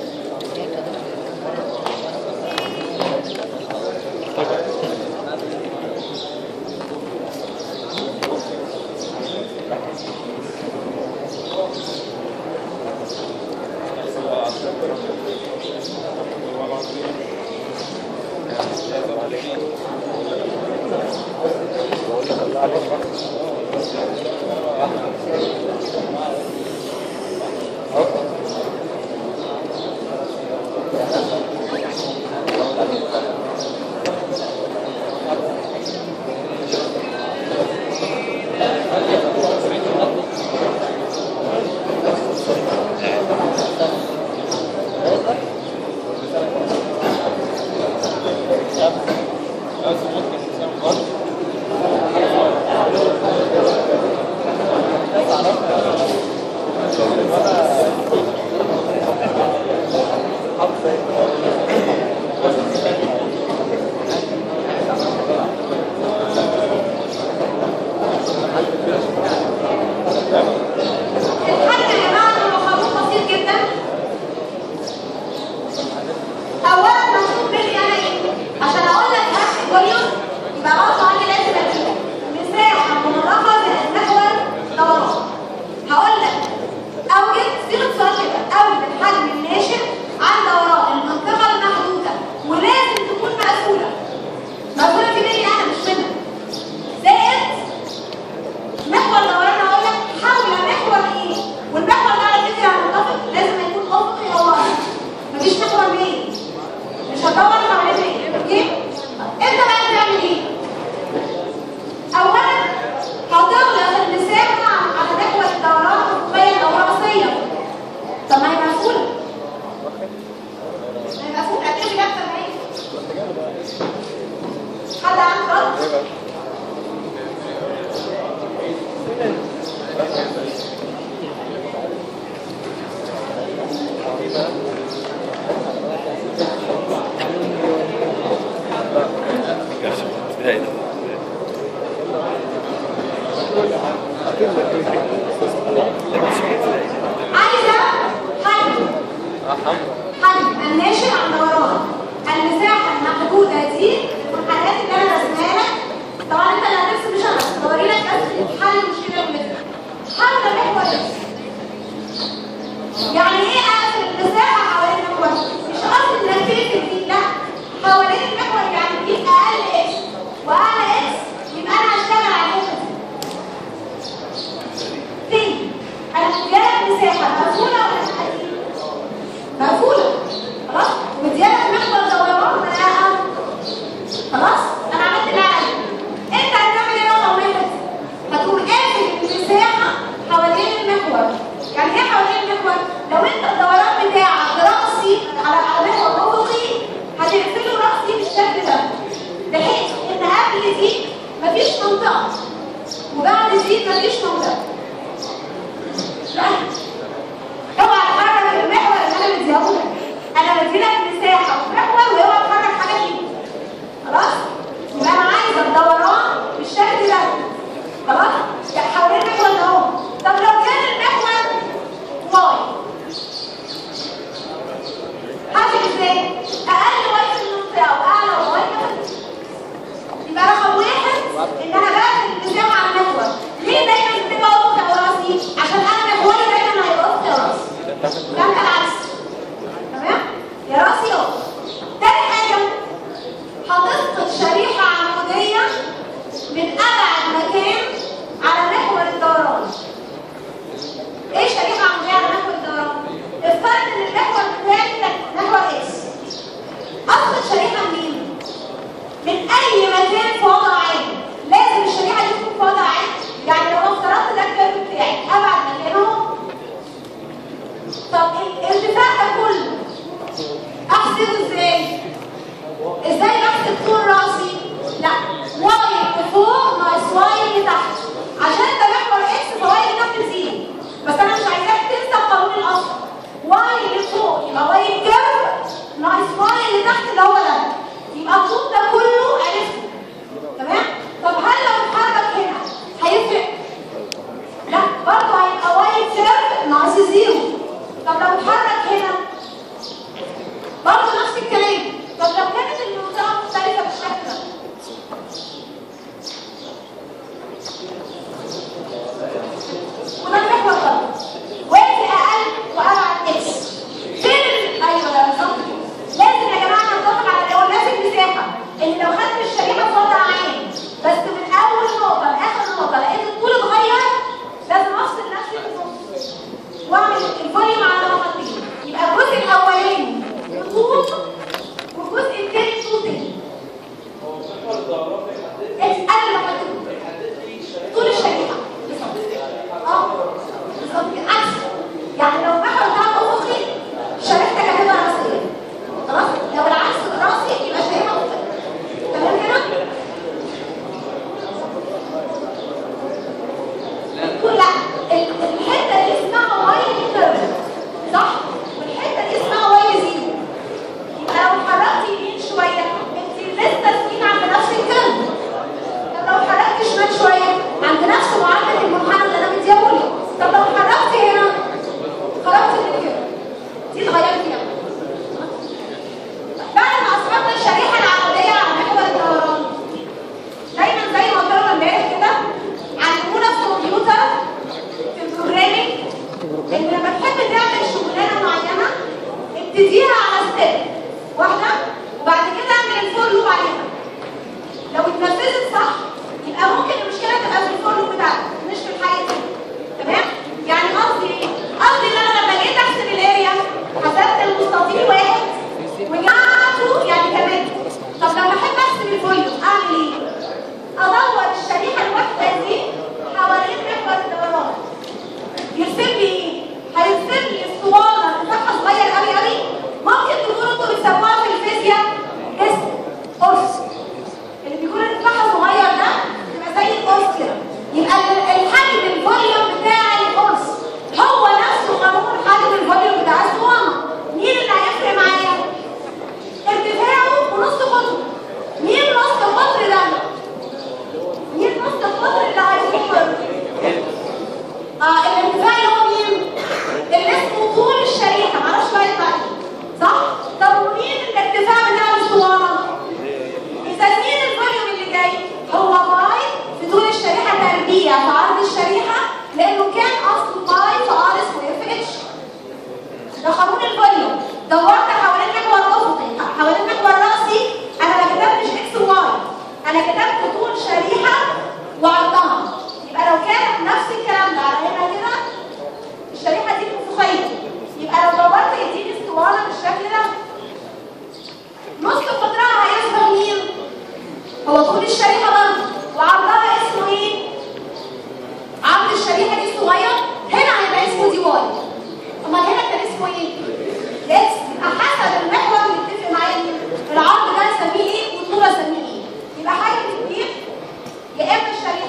الحاجة يا جماعة هو قانون بسيط جدا أولا مطلوب مني أنا إيه؟ عشان أقول لك هات الفوليوم يبقى غصب عني لازم أديك مساحة منغلقة زائد محور دوران هقول لك أوجد صيغة سؤال كده أوجد الحجم الناشئ عن دوران المنطقة المحدودة ولازم تكون مقفولة مقفولة في مني أنا مش منك زائد محور دوران هقول لك حول محور ايه والمحور ده على فكره هنتفق لازم يكون افقي او ارضي مفيش محور ميل مش هدور حوالين ميل اوكي انت بقى بتعمل ايه اولا هتغلق المساحه على محور الدوران الافقيه او الراسيه طب ما هي مقفوله ما هي مقفوله هتمشي جنب ايه حد عنده رد عايزه حجم حجم الناشئ عن دوران المساحه المحدوده دي والحاجات اللي انا رسمها لك طبعا انت اللي هترسم مش انا بوري لك بس منطقه وبعد زيد مفيش منطقه لا اوعى تحرك المحور اللي انا مديهولك انا بديلك مساحه ومحور واوعى تحرك حاجه فيه خلاص يبقى انا عايزه الدوران بالشكل ده خلاص يعني حوالين المحور ده اهو طب لو كان المحور واي هعمل ازاي؟ اقل واي في المنطقه واعلى واي كمان يبقى رقم واحد ان انا باخد المساحه على المحور ليه دايما بتبقى واخده راسي؟ عشان انا محوري دايما هيبقى واخد راسي ده انت العكس تمام؟ يا راسي اهو تاني حاجه هتسقط شريحه عموديه من ابعد مكان على محور الدوران ايه شريحه عموديه على محور الدوران؟ افترض ان المحور بتاعي ده محور اكس اسقط شريحه منين؟ من اي مكان في وضع عام لازم الشريحه دي تكون في وضع عام يعني لو افترضت ده الكيرف بتاعي ابعد مكان اهو طب الارتفاع ده كله احسبه ازاي؟ ازاي بحسب طول راسي؟ لا واي اللي فوق ناقص واي اللي تحت عشان ده محور اكس فواي اللي تحت زيرو بس انا مش عايزاك تنسى القانون الاصلي واي اللي فوق يبقى واي الكيرف ناقص واي اللي تحت اللي هو ده يبقى الطول ده كله عرفته تمام؟ طب هل لو اتحرك هنا هيفرق؟ لا برضه هيبقى واي كيرف ناقص زيرو طب لو اتحرك هنا برضه نفس الكلام طب لو كانت المنطقه مختلفه بالشكل ده وده المحور برضه وادي اقل وابعد اكس فين ال- ايوه بالظبط كده. لازم يا جماعه نتفق على لو لازم مساحه ان لو خدت الشريحه في وضع عام بس من اول نقطه لاخر نقطه لقيت الطول اتغير لازم افصل نفسي في النص واعمل الفوليوم على نقطتين يبقى الجزء الاولاني طول والجزء الثاني طول تاني اكس انا اللي حطيته طول الشريحه اه بالظبط كده عكس يعني لو محور بتاعك افقي شريحتك هتبقى راسيه خلاص لو العكس راسي يبقى شريحه افقي تمام كده تقول لا ال- الحته دي اسمها واي كيرف صح والحته دي اسمها واي زيرو يبقى لو اتحركت يمين شويه انت لسه ساكنين عند نفس الكيرف طب لو اتحركت شمال شويه عند نفس معادله المنحنى اللي انا مديهولي طب لو اتحركت هنا خرجت من الكيرف دي اتغيرت فيها بعد ما اصبحت الشريحه العموديه على محور الدوران دايما زي ما قلت لكم امبارح كده علمونا في الكمبيوتر في البروجرامينج ان لما تحب تعمل شغلانه معينه ابتديها على ستيب واحده وبعد كده اعمل الفور لوب عليها لو اتنفذت صح يبقى ممكن المشكله تبقى في الفور لوب بتاعتك مش في الحاجه دي تمام يعني قصدي ايه قصدي ان انا لما جيت احسب الاريا حسبت المستطيل واحد وجمعته يعني كمان طب لما احب احسب الفوليوم اعمل ايه ادور الشريحه الواحده دي حوالين محور الدوران يرسم لي ايه هيرسم لي اسطوانه ارتفاعها صغير قوي قوي ممكن تكونوا انتوا بتسموها في الفيزياء اسم قرص اللي بيكون ارتفاعها صغير ده يبقى زي القرص كده يبقى ال- الحجم الفوليوم بتاع القرص هو نفسه قانون حجم الفوليوم بتاع الاسطوانه مين اللي هيفرق معايا ارتفاعه ونص قطره مين نص القطر ده مين نص القطر اللي هيكون اه الارتفاع اللي هو مين اللي اسمه طول الشريحه معرفش بقى يطلع ايه صح طب ومين الارتفاع بتاع الاسطوانه اذا مين الفوليوم اللي جاي هو باي في طول الشريحه تربيع في عرض الشريحه لانه كان اصل باي في ار اسمه اف اتش ده قانون الفوليوم دورت حوالين محور افقي حوالين محور راسي انا ما كتبتش اكس وواي انا كتبت طول شريحه وعرضها يبقى لو كان نفس الكلام ده على هنا كده الشريحه دي افقيه يبقى لو دورت يديني اسطوانه بالشكل ده نص قطرها هيشبه مين؟ هو طول الشريحه برضه وعرضها اسمه ايه؟ عرض الشريحه دي صغير هنا هيبقى اسمه دي واي امال هنا كان اسمه ايه؟ اكس يبقى حسب المحور اللي اتفق معايا مين؟ العرض ده اسميه ايه والطول اسميه ايه؟ يبقى حاجه كتير يا اما الشريحه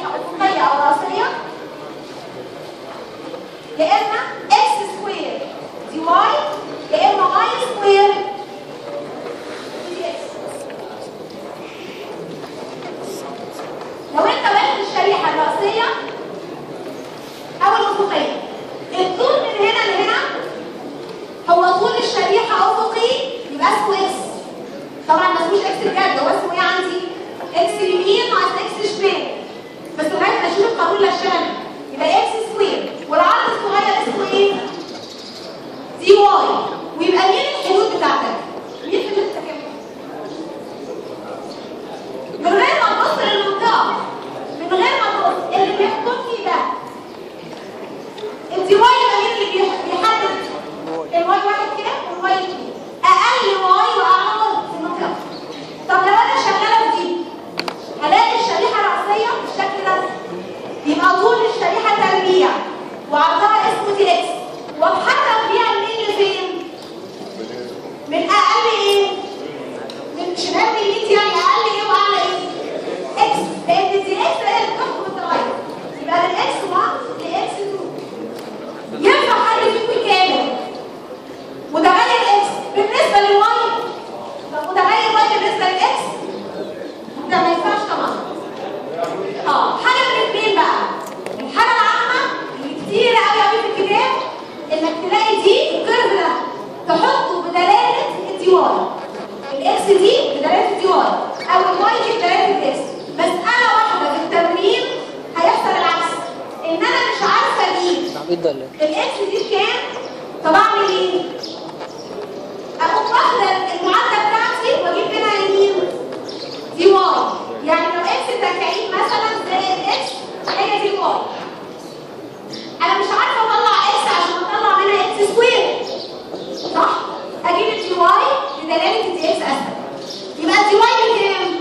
اه حاجه من الاثنين بقى الحاجه العامه اللي كتير قوي قوي في الكتاب انك تلاقي دي الكيرف ده تحطه بدلاله الدي واي الاكس دي بدلاله الدي واي او الواي دي بدلاله الاكس مساله واحده في التمرين هيحصل العكس ان انا مش عارفه اجيب تعبيط ده ولا ايه؟ الاكس دي بكام طب اعمل ايه اقوم واخده المعادله بتاعتي واجيب منها يمين دي واي يعني لو اكس تكعيب مثلا زائد اكس هي دي واي انا مش عارفه اطلع اكس عشان اطلع منها اكس سكوير صح اجيب الدي واي بدلاله الدي اكس اسهل يبقى الدي واي بكام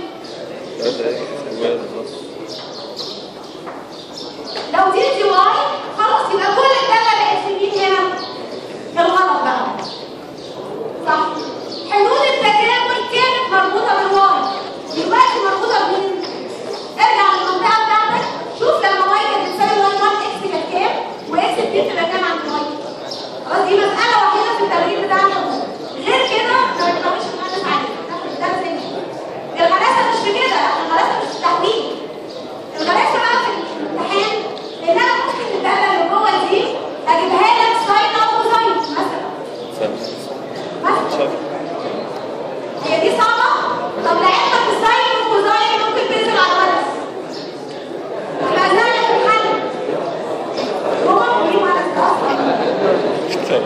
لو دي دي واي خلاص يبقى كل الداله بقت في مين هنا الغلط بقى صح حدود التكامل كانت مربوطه بالواي دلوقتي مربوطه بمين ارجع للمنطقه بتاعتك شوف لما واي كانت بتساوي واي 1 اكس كانت كام واكس دي بتبقى كام عند واي خلاص دي مساله وحيده في التمرين بتاعنا غير كده ما بنقدرش نتنافس عليه ناخد الدرس هنا الغلاسه مش في كده لا الغلاسه مش في التحليل الغلاسه بقى في الامتحان ان انا ممكن الداله اللي جوه دي اجيبها لك ساين او كوساين مثلا مثلا هي دي صعبه طب لعلمك الساين والكوساين ممكن تنزل على الغلس يبقى سهله في الحل هو مهم على الدراسه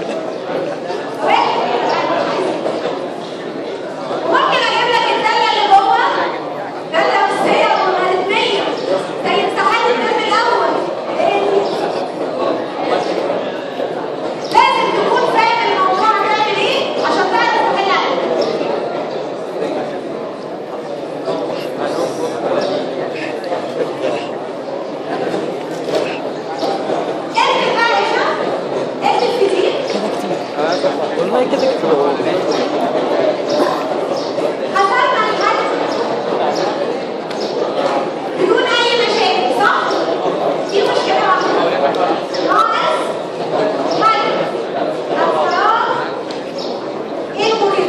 ممكن اجيب لك الداله اللي جوه داله اساسيه ومالتيه زي امتحان الترم الاول لازم تكون فاهم الموضوع هتعمل ايه عشان تعرف تحل عليه اكتب بقى يا شباب اكتب كتير والله كده كده حصلنا الحل بدون اي مشاكل صح؟ دي مشكلة واحدة ناقص حل الفراغ المهم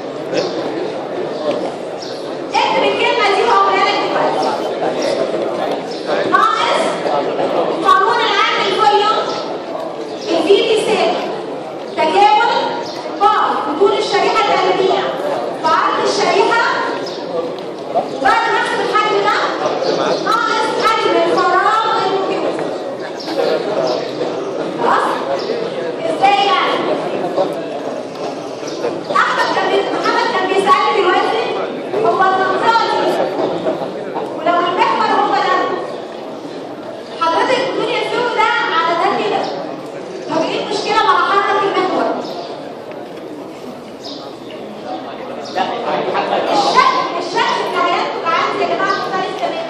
اكتب الكلمة دي وهقولها لك دلوقتي ناقص قانون العام الفيوم الفي بيساوي تكامل بعض بطول الشريحة الأمامية بعرض الشريحة بعد ما احسب الحجم ده ناقص حجم الفراغ الموجود خلاص؟ ازاي يعني؟ احمد كان بي- محمد كان بيسألني دلوقتي هو المنطقة دي ولو المحور هو ده حضرتك بتقولي الفيلم ده على ده كده طب ايه المشكلة مع حركة المحور؟ الشكل الشكل اللي هينتج عندي يا جماعه مختلف تماما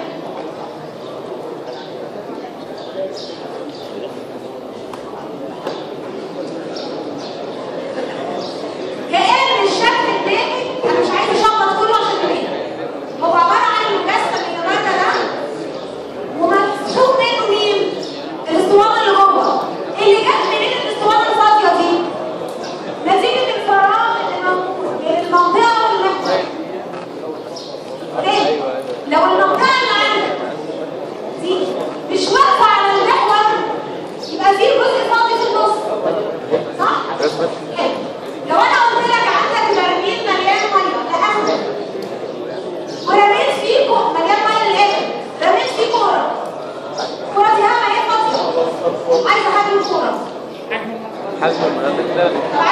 كأن الشكل الناتج انا مش عايز اشخص كله عشان كده هو عباره عن مجسم الجماعه ده ومكتوب منه مين؟ الاسطوانه اللي جوه اللي جت منين الاسطوانه الفاضيه دي؟ نتيجه الفراغ اللي موجود بين المنطقه والمحور ليه؟ لو المنطقه اللي عندك دي مش واقفه على المحور يبقى في جزء فاضي في النص صح؟ حلو لو انا قلت لك عندك برميل مليان ميه لاخر ورميت فيه كو- مليان ميه للاخر رميت فيه كوره الكوره دي هامه هي فاضيه عايزه حجم الكوره حجم المناطق ده طب